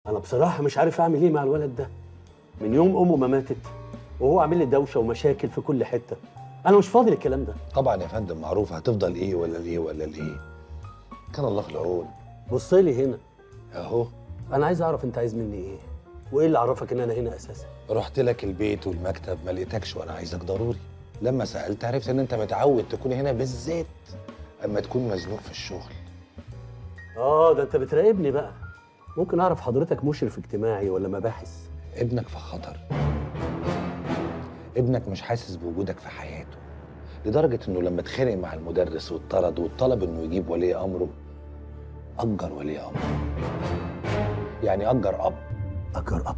انا بصراحه مش عارف اعمل ايه مع الولد ده من يوم امه ما ماتت وهو عامل لي دوشه ومشاكل في كل حته انا مش فاضي للكلام ده طبعا يا فندم معروف هتفضل ايه ولا ليه ولا ليه كان الله في العون بص لي هنا اهو انا عايز اعرف انت عايز مني ايه وايه اللي عرفك ان انا هنا اساسا رحت لك البيت والمكتب ما لقيتكش وانا عايزك ضروري لما سالت عرفت ان انت متعود تكون هنا بالذات اما تكون مزنوق في الشغل اه ده انت بتراقبني بقى ممكن اعرف حضرتك مشرف اجتماعي ولا مباحث ابنك في خطر ابنك مش حاسس بوجودك في حياته لدرجة انه لما اتخانق مع المدرس واتطرد وطلب انه يجيب ولي امره اجر ولي امره يعني اجر اب اجر اب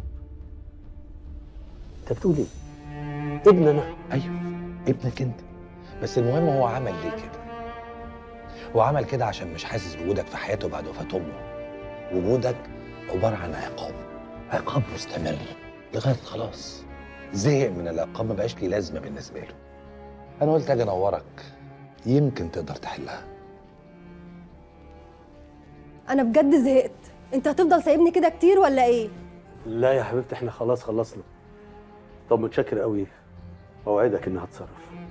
انت بتقول ايه ابن انا ايوه ابنك انت بس المهم هو عمل ليه كده هو عمل كده عشان مش حاسس بوجودك في حياته بعد وفاة امه وجودك عبارة عن عقاب عقاب مستمر لغاية خلاص زهق من العقاب ما بقاش ليه لازمة بالنسبة له انا قلت اجي انورك يمكن تقدر تحلها انا بجد زهقت انت هتفضل سايبني كده كتير ولا ايه لا يا حبيبتي احنا خلاص خلصنا طب متشكر قوي اوعدك اني هتصرف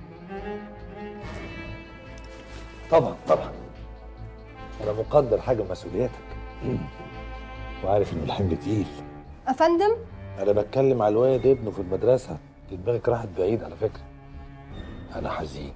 طبعا طبعا انا مقدر حاجة مسؤوليتك وعارف ان الحمل تقيل افندم انا بتكلم على الواد ابنه في المدرسة دماغك راحت بعيد على فكرة انا حزين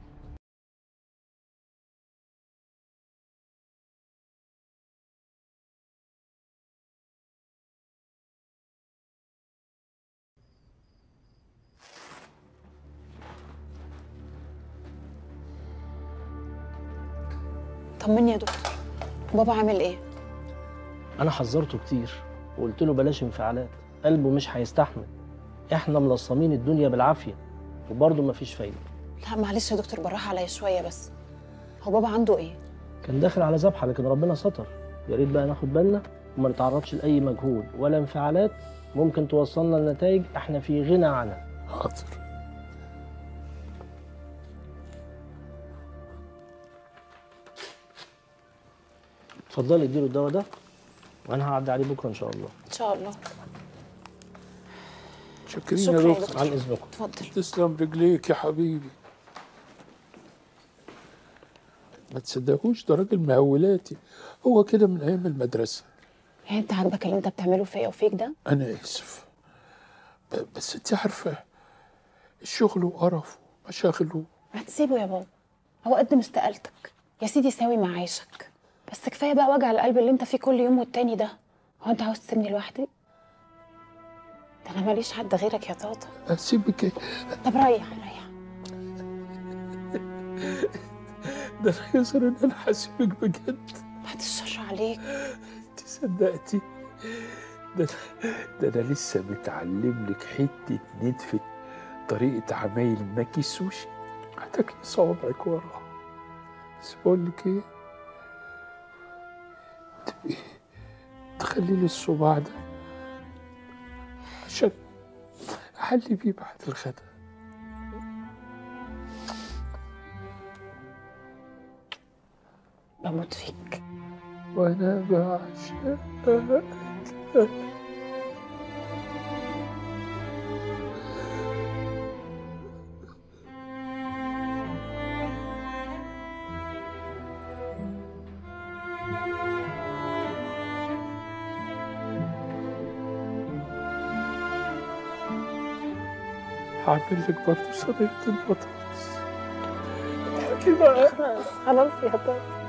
طمني يا دكتور بابا عامل ايه انا حذرته كتير وقلت له بلاش انفعالات قلبه مش هيستحمل احنا ملصمين الدنيا بالعافيه وبرضه مفيش فايده لا معلش يا دكتور بالراحه عليا شويه بس هو بابا عنده ايه كان داخل على ذبحه لكن ربنا ستر يا ريت بقى ناخد بالنا وما نتعرضش لاي مجهود ولا انفعالات ممكن توصلنا لنتائج احنا في غنى عنها حاضر اتفضلي اديله الدواء ده وانا هعدي عليه بكره ان شاء الله ان شاء الله شكرين شكرا يا يا دكتور دكتور عن اذنكم اتفضل تسلم رجليك يا حبيبي ما تصدقوش ده راجل مهولاتي هو كده من ايام المدرسه يعني انت عاجبك اللي انت بتعمله فيا وفيك ده انا اسف ب- بس انت عارفه الشغل وقرف ومشاغله ما تسيبه يا بابا هو قد مستقالتك يا سيدي ساوي معاشك بس كفايه بقى وجع القلب اللي انت فيه كل يوم والتاني ده هو انت عاوز تسيبني لوحدي ده انا ماليش حد غيرك يا طاطا اسيبك إيه؟ طب ريح ريح ده انا يظهر ان انا هسيبك بجد بعد الشر عليك انت صدقتي ده أنا- ده انا لسه متعلم لك حته ندفه طريقه عمايل ماكي سوشي هتاكلي صوابعك وراها بس بقول لك ايه تبقي تخلي لي الصباع ده عشان احلي بيه بعد الغدا بموت فيك وانا بعشقك هعمل لك برضه صينية البطاطس اضحكي بقى خلاص خلاص يا طاطا